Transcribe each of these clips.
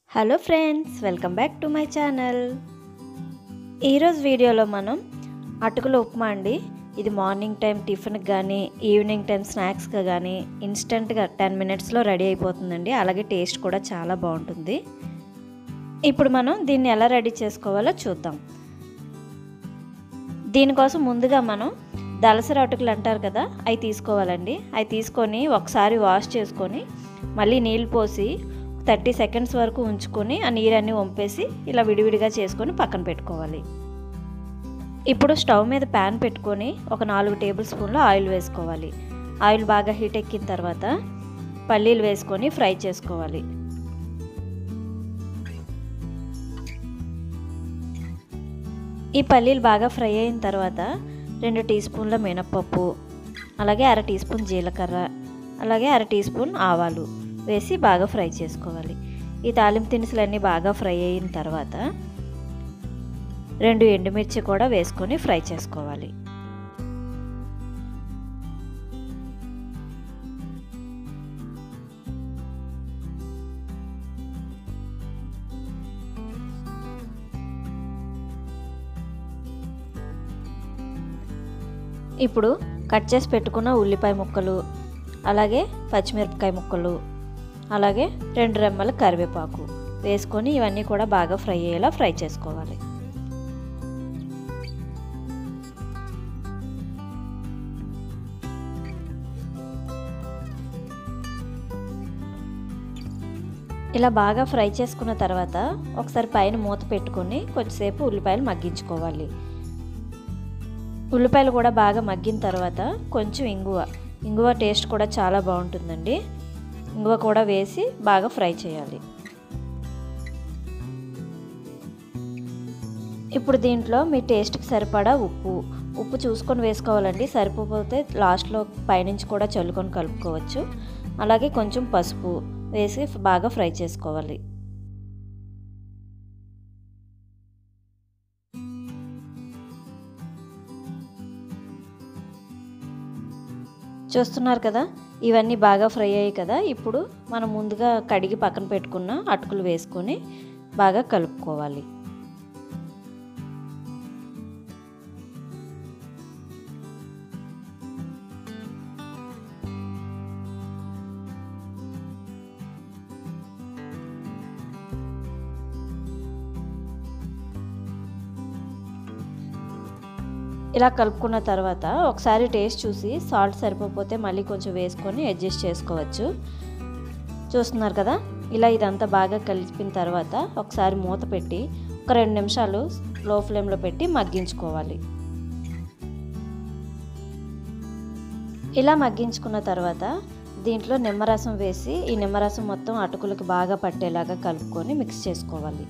hello friends welcome back to my channel ఈరోజు వీడియోలో మనం అటుకుల ఉప్మా అండి ఇది మార్నింగ్ టైం టిఫిన్కి కానీ ఈవినింగ్ టైం స్నాక్స్గా కానీ ఇన్స్టెంట్గా టెన్ మినిట్స్లో రెడీ అయిపోతుందండి అలాగే టేస్ట్ కూడా చాలా బాగుంటుంది ఇప్పుడు మనం దీన్ని ఎలా రెడీ చేసుకోవాలో చూద్దాం దీనికోసం ముందుగా మనం దలసరి అటుకులు అంటారు కదా అవి తీసుకోవాలండి అవి తీసుకొని ఒకసారి వాష్ చేసుకొని మళ్ళీ నీళ్ళు పోసి థర్టీ సెకండ్స్ వరకు ఉంచుకొని ఆ నీరన్నీ వంపేసి ఇలా విడివిడిగా చేసుకొని పక్కన పెట్టుకోవాలి ఇప్పుడు స్టవ్ మీద ప్యాన్ పెట్టుకొని ఒక నాలుగు టేబుల్ స్పూన్లు ఆయిల్ వేసుకోవాలి ఆయిల్ బాగా హీట్ ఎక్కిన తర్వాత పల్లీలు వేసుకొని ఫ్రై చేసుకోవాలి ఈ పల్లీలు బాగా ఫ్రై అయిన తర్వాత రెండు టీ స్పూన్ల మినపప్పు అలాగే అర టీ స్పూన్ జీలకర్ర అలాగే అర టీ స్పూన్ ఆవాలు వేసి బాగా ఫ్రై చేసుకోవాలి ఈ తాలింపు దినుసులన్నీ బాగా ఫ్రై అయిన తర్వాత రెండు ఎండుమిర్చి కూడా వేసుకొని ఫ్రై చేసుకోవాలి ఇప్పుడు కట్ చేసి పెట్టుకున్న ఉల్లిపాయ ముక్కలు అలాగే పచ్చిమిరపకాయ ముక్కలు అలాగే రెండు రెమ్మల కరివేపాకు వేసుకొని ఇవన్నీ కూడా బాగా ఫ్రై అయ్యేలా ఫ్రై చేసుకోవాలి ఇలా బాగా ఫ్రై చేసుకున్న తర్వాత ఒకసారి పైన మూత పెట్టుకొని కొంచెంసేపు ఉల్లిపాయలు మగ్గించుకోవాలి ఉల్లిపాయలు కూడా బాగా మగ్గిన తర్వాత కొంచెం ఇంగువ ఇంగువ టేస్ట్ కూడా చాలా బాగుంటుందండి ఇంగువ కూడా వేసి బాగా ఫ్రై చేయాలి ఇప్పుడు దీంట్లో మీ టేస్ట్కి సరిపడా ఉప్పు ఉప్పు చూసుకొని వేసుకోవాలండి సరిపోతే లాస్ట్లో పైనుంచి కూడా చల్లుకొని కలుపుకోవచ్చు అలాగే కొంచెం పసుపు వేసి బాగా ఫ్రై చేసుకోవాలి చూస్తున్నారు కదా ఇవన్నీ బాగా ఫ్రై అయ్యాయి కదా ఇప్పుడు మనం ముందుగా కడిగి పక్కన పెట్టుకున్న అటుకులు వేసుకొని బాగా కలుపుకోవాలి ఇలా కలుపుకున్న తర్వాత ఒకసారి టేస్ట్ చూసి సాల్ట్ సరిపోతే మళ్ళీ కొంచెం వేసుకొని అడ్జస్ట్ చేసుకోవచ్చు చూస్తున్నారు కదా ఇలా ఇదంతా బాగా కలిపిన తర్వాత ఒకసారి మూత పెట్టి ఒక రెండు నిమిషాలు లో ఫ్లేమ్లో పెట్టి మగ్గించుకోవాలి ఇలా మగ్గించుకున్న తర్వాత దీంట్లో నిమ్మరసం వేసి ఈ నిమ్మరసం మొత్తం అటుకులకి బాగా పట్టేలాగా కలుపుకొని మిక్స్ చేసుకోవాలి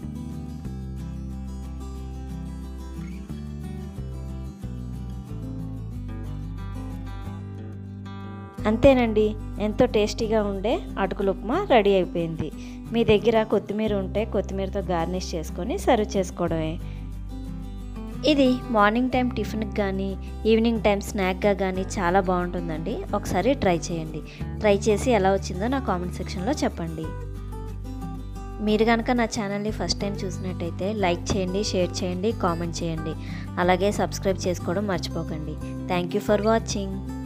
అంతేనండి ఎంతో టేస్టీగా ఉండే అటుకుల ఉప్మా రెడీ అయిపోయింది మీ దగ్గర కొత్తిమీర ఉంటే కొత్తిమీరతో గార్నిష్ చేసుకొని సర్వ్ చేసుకోవడమే ఇది మార్నింగ్ టైం టిఫిన్కి కానీ ఈవినింగ్ టైం స్నాక్గా కానీ చాలా బాగుంటుందండి ఒకసారి ట్రై చేయండి ట్రై చేసి ఎలా వచ్చిందో నా కామెంట్ సెక్షన్లో చెప్పండి మీరు కనుక నా ఛానల్ని ఫస్ట్ టైం చూసినట్టయితే లైక్ చేయండి షేర్ చేయండి కామెంట్ చేయండి అలాగే సబ్స్క్రైబ్ చేసుకోవడం మర్చిపోకండి థ్యాంక్ యూ ఫర్ వాచింగ్